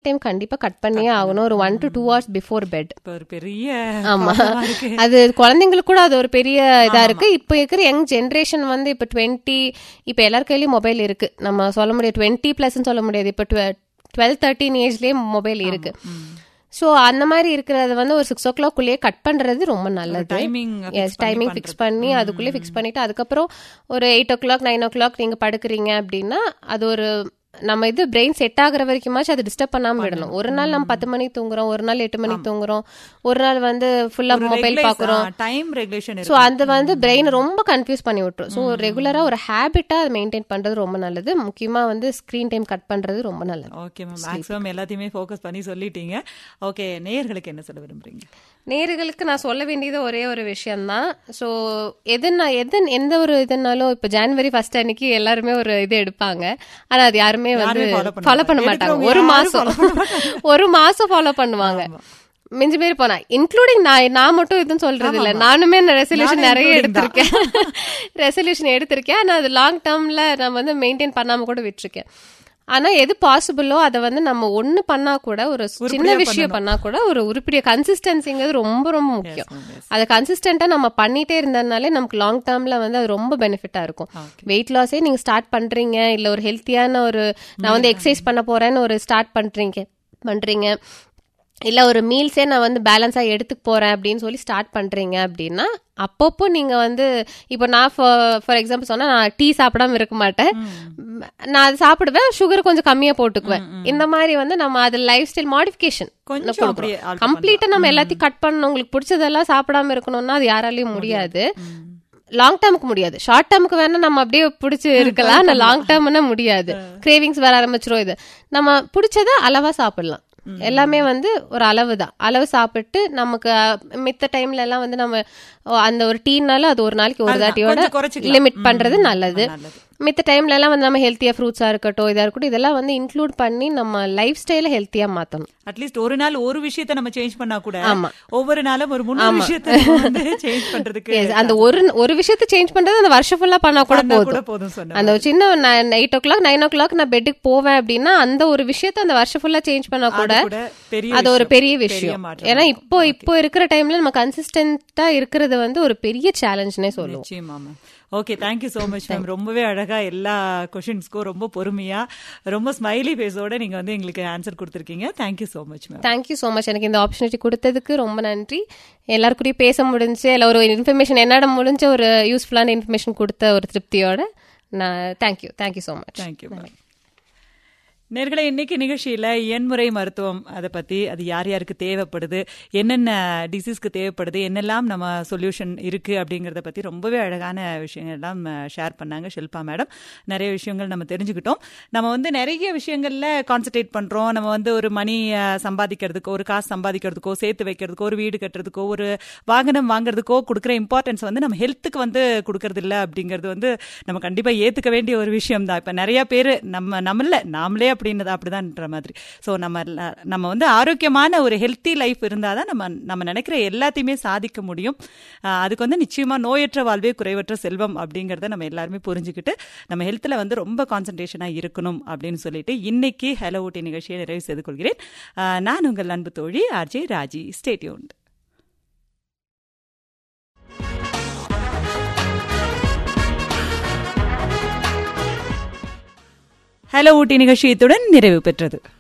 Time கண்டிப்பா cut பண்ணியே ஆகணும் ஒரு one to two hours before bed இப்ப ஒரு பெரிய ஆமா problem ஆ இருக்கு. அது குழந்தைங்களுக்கு கூட அது ஒரு பெரிய இதா இருக்கு இப்போ இருக்கிற யங் ஜென்ரேஷன் வந்து இப்போ டுவெண்ட்டி இப்போ எல்லார் கையிலயும் மொபைல் இருக்கு நம்ம சொல்ல முடியாது டுவெண்ட்டி பிளஸ்ன்னு சொல்ல முடியாது இப்போ டுவெல் தேர்ட்டின் ஏஜ்லயே மொபைல் இருக்கு ஸோ அந்த மாதிரி இருக்கிறத வந்து ஒரு சிக்ஸ் ஓ கிளாக்குள்ளேயே கட் பண்றது ரொம்ப நல்லது timing fix yes timing fix பண்ணி அதுக்குள்ளே ஃபிக்ஸ் பண்ணிட்டு அதுக்கப்புறம் ஒரு eight o'clock nine o'clock நீங்க படுக்கிறீங்க அப்படின்னா அது ஒரு நம்ம இது பிரெயின் செட் ஆகுற வரைக்குமாச்சும் அது டிஸ்டர்ப் பண்ணாம விடணும் ஒரு நாள் நம்ம பத்து மணிக்கு தூங்குறோம் ஒரு நாள் எட்டு மணிக்கு தூங்குறோம் ஒரு நாள் வந்து ஃபுல்லா மொபைல் பாக்குறோம் டைம் ரெகுலேஷன் ஸோ அது வந்து பிரெயின் ரொம்ப கன்ஃபியூஸ் பண்ணி விட்டுரும் ஸோ ரெகுலரா ஒரு ஹேபிட்டா அதை மெயின்டைன் பண்றது ரொம்ப நல்லது முக்கியமா வந்து ஸ்கிரீன் டைம் கட் பண்றது ரொம்ப நல்லது ஓகே மேம் மேக்ஸிமம் எல்லாத்தையுமே ஃபோக்கஸ் பண்ணி சொல்லிட்டீங்க ஓகே நேயர்களுக்கு என்ன சொல்ல விரும்புறீங்க நேர்களுக்கு நான் சொல்ல வேண்டியது ஒரே ஒரு விஷயம்தான் ஸோ எதுனா எது எந்த ஒரு இதுனாலும் இப்போ ஜான்வரி ஃபர்ஸ்ட் அன்னைக்கு எல்லாருமே ஒரு இது எடுப்பாங்க ஆனா அது யாருமே வந்து யாருமே follow பண்ண ஃபாலோ பண்ண மாட்டாங்க. மாட்டாங்க ஒரு யாரும் மாசம் follow பண்ண ஒரு மாசம் ஃபாலோ பண்ணுவாங்க மிஞ்சி பேர் போனா இன்க்ளூடிங் நான் நான் மட்டும் இதுன்னு சொல்றது இல்ல நானுமே ரெசல்யூஷன் நானும் நிறைய including தான். எடுத்திருக்கேன் ரெசல்யூஷன் எடுத்திருக்கேன் ஆனா அது லாங் டேர்ம்ல நான் வந்து மெயின்டைன் பண்ணாம கூட விட்டுருக்கேன் ஆனா எது பாசிபிளோ அதை வந்து நம்ம ஒண்ணு பண்ணா கூட ஒரு சின்ன விஷயம் பண்ணா கூட ஒரு உருப்படிய கன்சிஸ்டன்சிங்கிறது ரொம்ப ரொம்ப முக்கியம் ma'am, yes. அதை கன்சிஸ்டன்டா நம்ம பண்ணிட்டே இருந்ததுனாலே நமக்கு லாங் டேர்ம்ல வந்து அது ரொம்ப பெனிஃபிட்டா இருக்கும் வெயிட் லாஸே நீங்க ஸ்டார்ட் பண்றீங்க இல்ல ஒரு ஹெல்த்தியான ஒரு நான் வந்து எக்ஸசைஸ் பண்ண போறேன்னு ஒரு ஸ்டார்ட் பண்றீங்க பண்றீங்க இல்ல ஒரு மீல்ஸே நான் வந்து பேலன்ஸா எடுத்துக்க போறேன் அப்படின்னு சொல்லி ஸ்டார்ட் பண்றீங்க அப்படின்னா அப்பப்போ நீங்க வந்து இப்போ நான் ஃபார் எக்ஸாம்பிள் சொன்னா நான் டீ சாப்பிடாம இருக்க மாட்டேன் நான் அது சாப்பிடுவேன் சுகர் கொஞ்சம் கம்மியா போட்டுக்குவேன் இந்த மாதிரி வந்து நம்ம அது லைஃப் ஸ்டைல் மாடிஃபிகேஷன் கொஞ்சம் அப்படியே alter கம்ப்ளீட்டா நம்ம எல்லாத்தையும் கட் பண்ணணும் உங்களுக்கு பிடிச்சதெல்லாம் சாப்பிடாம இருக்கணும்னா அது யாராலையும் முடியாது லாங் டேர்முக்கு முடியாது ஷார்ட் டேர்முக்கு வேணா நம்ம அப்படியே பிடிச்சி இருக்கலாம் ஆனா லாங் டேர்ம்னா முடியாது கிரேவிங்ஸ் வர ஆரம்பிச்சிரும் இது நம்ம பிடிச்சத அளவா சாப்பிடலாம் எல்லாமே வந்து ஒரு அளவு தான் அளவு சாப்பிட்டு நமக்கு அஹ், மித்த டைம்ல எல்லாம் வந்து நம்ம ஓ, அந்த ஒரு டீனால அது ஒரு நாளைக்கு ஒரு அதுதான், தாட்டியோட கொஞ்சம் குறைச்சிக்கலாம். லிமிட் ம், பண்றது ம், நல்லது நல்லது. மித்த டைம்ல எல்லாம் வந்து நம்ம ஹெல்த்தியா ஃப்ரூட்ஸா இருக்கட்டும் இதா இருக்கட்டும் இதெல்லாம் வந்து இன்க்ளூட் பண்ணி நம்ம லைஃப் ஸ்டைல ஹெல்த்தியா மாத்தணும் அட்லீஸ்ட் ஒரு நாள் ஒரு விஷயத்த நம்ம சேஞ்ச் பண்ணா கூட ஆமா. ஒவ்வொரு நாளும் ஒரு முன்னூறு விஷயத்த நம்ம வந்து சேஞ்ச் பண்றதுக்கு Yes, அந்த ஒரு ஒரு விஷயத்த சேஞ்ச் பண்றது அந்த வருஷம் ஃபுல்லா பண்ணா கூட பண்ணா கூட போதும் போதும் சொன்ன அந்த ஒரு சின்ன eight o'clock nine o'clock நான் பெட்டுக்கு போவேன் அப்படின்னா அந்த ஒரு விஷயத்த அந்த வருஷம் ஃபுல்லா சேஞ்ச் பண்ணா கூட அது கூட பெரிய அது ஒரு விஷயம். பெரிய பெரிய விஷயம் மாற்றம் ஏன்னா இப்போ இப்போ இருக்கிற டைம்ல நம்ம கன்சிஸ்டன்டா இருக்கிறது வந்து ஒரு பெரிய சேலஞ்ச்னே சொல்லுவோம் நிச்சயமா ma'am okay thank you so much ma'am ரொம்பவே அழகா எல்லா கொஷின்ஸ்க்கும் ரொம்ப பொறுமையா ரொம்ப ஸ்மைலி ஃபேஸோட நீங்க வந்து எங்களுக்கு ஆன்சர் கொடுத்துருக்கீங்க thank you so much ma'am thank you so much எனக்கு இந்த ஆப்பர்ச்சுனிட்டி கொடுத்ததுக்கு ரொம்ப நன்றி எல்லாருக்கூடயும் பேச முடிஞ்சு இல்லை ஒரு இன்ஃபர்மேஷன் என்னோட முடிஞ்ச ஒரு யூஸ்ஃபுல்லான இன்ஃபர்மேஷன் கொடுத்த ஒரு திருப்தியோட நான் thank you thank you so much thank you ma'am நேர்களை இன்னைக்கு நிகழ்ச்சியில எண்முறை மருத்துவம் அதை பத்தி அது யார் யாருக்கு தேவைப்படுது என்னென்ன டிசீஸ்க்கு தேவைப்படுது என்னெல்லாம் நம்ம சொல்யூஷன் இருக்கு அப்படிங்கறத பத்தி ரொம்பவே அழகான விஷயங்கள் எல்லாம் ஷேர் பண்ணாங்க ஷில்பா மேடம் நிறைய விஷயங்கள் நம்ம தெரிஞ்சுக்கிட்டோம் நம்ம வந்து நிறைய விஷயங்கள்ல கான்சென்ட்ரேட் பண்றோம் நம்ம வந்து ஒரு மணி அஹ், சம்பாதிக்கிறதுக்கோ ஒரு காசு சம்பாதிக்கிறதுக்கோ சேர்த்து வைக்கிறதுக்கோ ஒரு வீடு கட்டுறதுக்கோ ஒரு வாகனம் வாங்குறதுக்கோ கொடுக்குற இம்பார்ட்டன்ஸ் வந்து நம்ம ஹெல்த்துக்கு வந்து கொடுக்கறது இல்ல அப்படிங்கிறது வந்து நம்ம கண்டிப்பா ஏத்துக்க வேண்டிய ஒரு விஷயம் தான் இப்ப நிறைய பேர் நம்ம நம்மள நாமளே அப்படின்னது அப்படிதான்ற மாதிரி ஸோ நம்ம ல- நம்ம வந்து ஆரோக்கியமான ஒரு ஹெல்த்தி லைஃப் இருந்தால் தான் நம்ம நம்ம நினைக்கிற எல்லாத்தையுமே சாதிக்க முடியும் ஆஹ் அதுக்கு வந்து நிச்சயமா நோயற்ற வாழ்வே குறைவற்ற செல்வம் அப்படிங்கிறத நம்ம எல்லாருமே புரிஞ்சுக்கிட்டு நம்ம ஹெல்த்தில் வந்து ரொம்ப கான்சன்ட்ரேஷனாக இருக்கணும் அப்படின்னு சொல்லிட்டு இன்னைக்கு ஹலோ ஊட்டி நிகழ்ச்சியை நிறைவு செய்து கொள்கிறேன் ஆஹ் நான் உங்கள் அன்பு தோழி RJ Raji stay tuned hello Ooty நிகழ்ச்சி இத்துடன் நிறைவு பெற்றது